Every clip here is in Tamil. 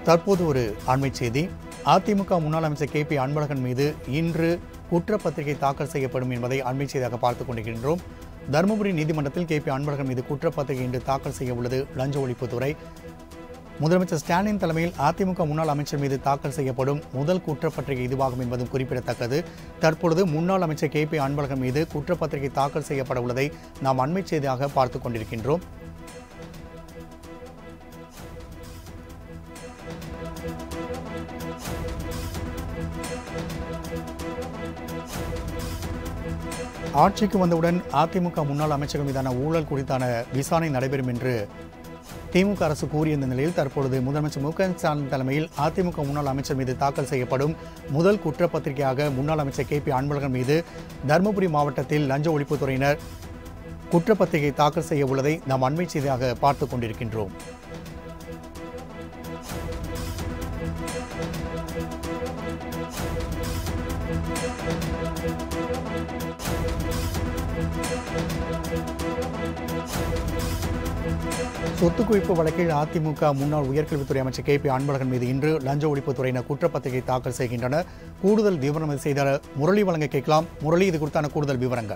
தற்போது ஒரு அண்மை செய்தி அதிமுக முன்னாள் அமைச்சர் கே பி அன்பழகன் மீது இன்று குற்றப்பத்திரிகை தாக்கல் செய்யப்படும் என்பதை அண்மை செய்தியாக பார்த்துக் கொண்டிருக்கின்றோம் தருமபுரி நீதிமன்றத்தில் கே பி அன்பழகன் மீது குற்றப்பத்திரிகை இன்று தாக்கல் செய்ய உள்ளது லஞ்ச ஒழிப்புத்துறை முதலமைச்சர் ஸ்டாலின் தலைமையில் அதிமுக முன்னாள் அமைச்சர் மீது தாக்கல் செய்யப்படும் முதல் குற்றப்பத்திரிகை இதுவாகும் என்பதும் குறிப்பிடத்தக்கது தற்பொழுது முன்னாள் அமைச்சர் கே பி அன்பழகன் மீது குற்றப்பத்திரிகை தாக்கல் செய்யப்பட உள்ளதை நாம் அண்மை செய்தியாக பார்த்துக் கொண்டிருக்கின்றோம் ஆட்சிக்கு வந்தவுடன் அதிமுக முன்னாள் அமைச்சர்கள் மீதான ஊழல் குறித்தான விசாரணை நடைபெறும் என்று திமுக அரசு கூறியிருந்த நிலையில் தற்பொழுது முதலமைச்சர் மு க ஸ்டாலின் தலைமையில் அதிமுக முன்னாள் அமைச்சர் மீது தாக்கல் செய்யப்படும் முதல் குற்றப்பத்திரிகையாக முன்னாள் அமைச்சர் கே பி அன்பழகன் மீது தருமபுரி மாவட்டத்தில் லஞ்ச ஒழிப்புத்துறையினர் குற்றப்பத்திரிகை தாக்கல் செய்ய உள்ளதை நாம் அண்மை செய்தியாக பார்த்துக் கொண்டிருக்கின்றோம் சொத்து குவிப்பு வழக்கில் அதிமுக முன்னாள் உயர்கல்வித்துறை அமைச்சர் கே பி அன்பழகன் மீது இன்று லஞ்ச ஒழிப்புத்துறையினர் குற்றப்பத்திரிகை தாக்கல் செய்கின்றனர் கூடுதல் விவரம் செய்த முரளி வழங்க கேட்கலாம் முரளி இது குறித்தான கூடுதல் விவரங்கள்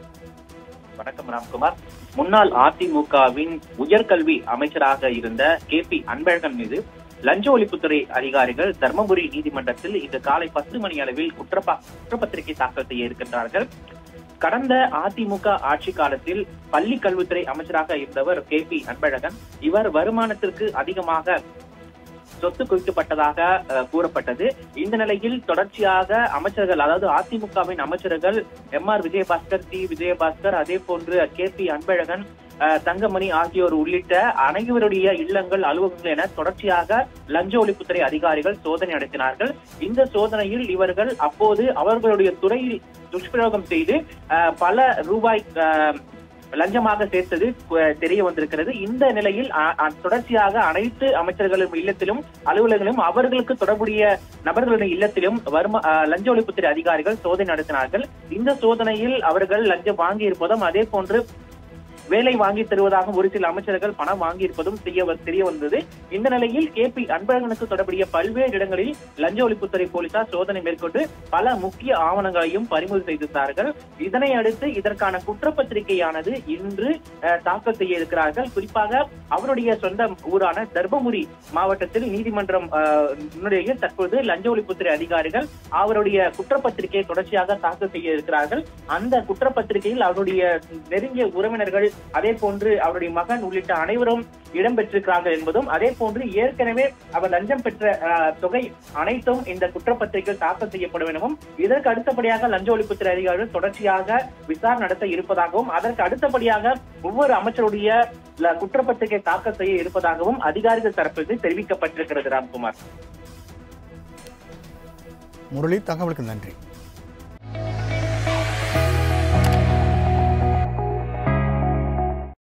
வணக்கம் ராம்குமார் முன்னாள் அதிமுகவின் உயர்கல்வி அமைச்சராக இருந்த கே பி அன்பழகன் மீது லஞ்ச ஒழிப்புத்துறை அதிகாரிகள் தர்மபுரி நீதிமன்றத்தில் இன்று காலை பத்து மணி அளவில் குற்றப்பா குற்றப்பத்திரிகை தாக்கல் செய்ய இருக்கின்றார்கள் கடந்த அதிமுக ஆட்சி காலத்தில் பள்ளி கல்வித்துறை அமைச்சராக இருந்தவர் கே பி அன்பழகன் இவர் வருமானத்திற்கு அதிகமாக சொத்து குவிக்கப்பட்டதாக அஹ், கூறப்பட்டது இந்த நிலையில் தொடர்ச்சியாக அமைச்சர்கள் அதாவது அதிமுகவின் அமைச்சர்கள் M R Vijayabaskar D Vijayabaskar அதே போன்று கே பி அன்பழகன் அஹ், தங்கமணி ஆகியோர் உள்ளிட்ட அனைவருடைய இல்லங்கள் அலுவலகங்கள் என தொடர்ச்சியாக லஞ்ச ஒழிப்புத்துறை அதிகாரிகள் சோதனை நடத்தினார்கள் இந்த சோதனையில் இவர்கள் அப்போது அவர்களுடைய துறையில் துஷ்பிரயோகம் செய்து அஹ், பல ரூபாய் அஹ், லஞ்சமாக சேர்த்தது கு- தெரிய வந்திருக்கிறது இந்த நிலையில் அ- அ- தொடர்ச்சியாக அனைத்து அமைச்சர்களும் இல்லத்திலும் அலுவலர்களும் அவர்களுக்கு தொடர்புடைய நபர்களுடைய இல்லத்திலும் வரும அ, லஞ்ச ஒழிப்புத்துறை அதிகாரிகள் சோதனை நடத்தினார்கள் இந்த சோதனையில் அவர்கள் லஞ்சம் வாங்கி இருப்பதும் அதே போன்று வேலை வாங்கி தருவதாக ஒரு சில அமைச்சர்கள் பணம் வாங்கி இருப்பதும் தெரிய வ- தெரிய வந்தது இந்த நிலையில் கே பி அன்பழகனுக்கு தொடர்புடைய பல்வேறு இடங்களில் லஞ்ச ஒழிப்புத்துறை போலீசார் சோதனை மேற்கொண்டு பல முக்கிய ஆவணங்களையும் பறிமுதல் செய்திருந்தார்கள் இதனை அடுத்து இதற்கான குற்றப்பத்திரிகையானது இன்று அஹ், தாக்கல் செய்ய இருக்கிறார்கள் குறிப்பாக அவருடைய சொந்த ஊரான தர்மபுரி மாவட்டத்தில் நீதிமன்றம் அஹ், முன்னிலையில் தற்போது லஞ்ச ஒழிப்புத்துறை அதிகாரிகள் அவருடைய குற்றப்பத்திரிகையை தொடர்ச்சியாக தாக்கல் செய்ய இருக்கிறார்கள் அந்த குற்றப்பத்திரிகையில் அவருடைய நெருங்கிய உறவினர்கள் அதே போன்று அவருடைய மகன் உள்ளிட்ட அனைவரும் இடம்பெற்றிருக்கிறார்கள் என்பதும் அதே போன்று ஏற்கனவே அவர் லஞ்சம் பெற்ற அஹ், தொகை அனைத்தும் இந்த குற்றப்பத்திரிகையில் தாக்கல் செய்யப்படும் எனவும் இதற்கு அடுத்தபடியாக லஞ்ச ஒழிப்புத்துறை அதிகாரிகள் தொடர்ச்சியாக விசாரணை நடத்த இருப்பதாகவும் அதற்கு அடுத்தபடியாக ஒவ்வொரு அமைச்சருடைய ல- குற்றப்பத்திரிகை தாக்கல் செய்ய இருப்பதாகவும் அதிகாரிகள் தரப்பிலிருந்து தெரிவிக்கப்பட்டிருக்கிறது ராம்குமார் முரளி தகவலுக்கு நன்றி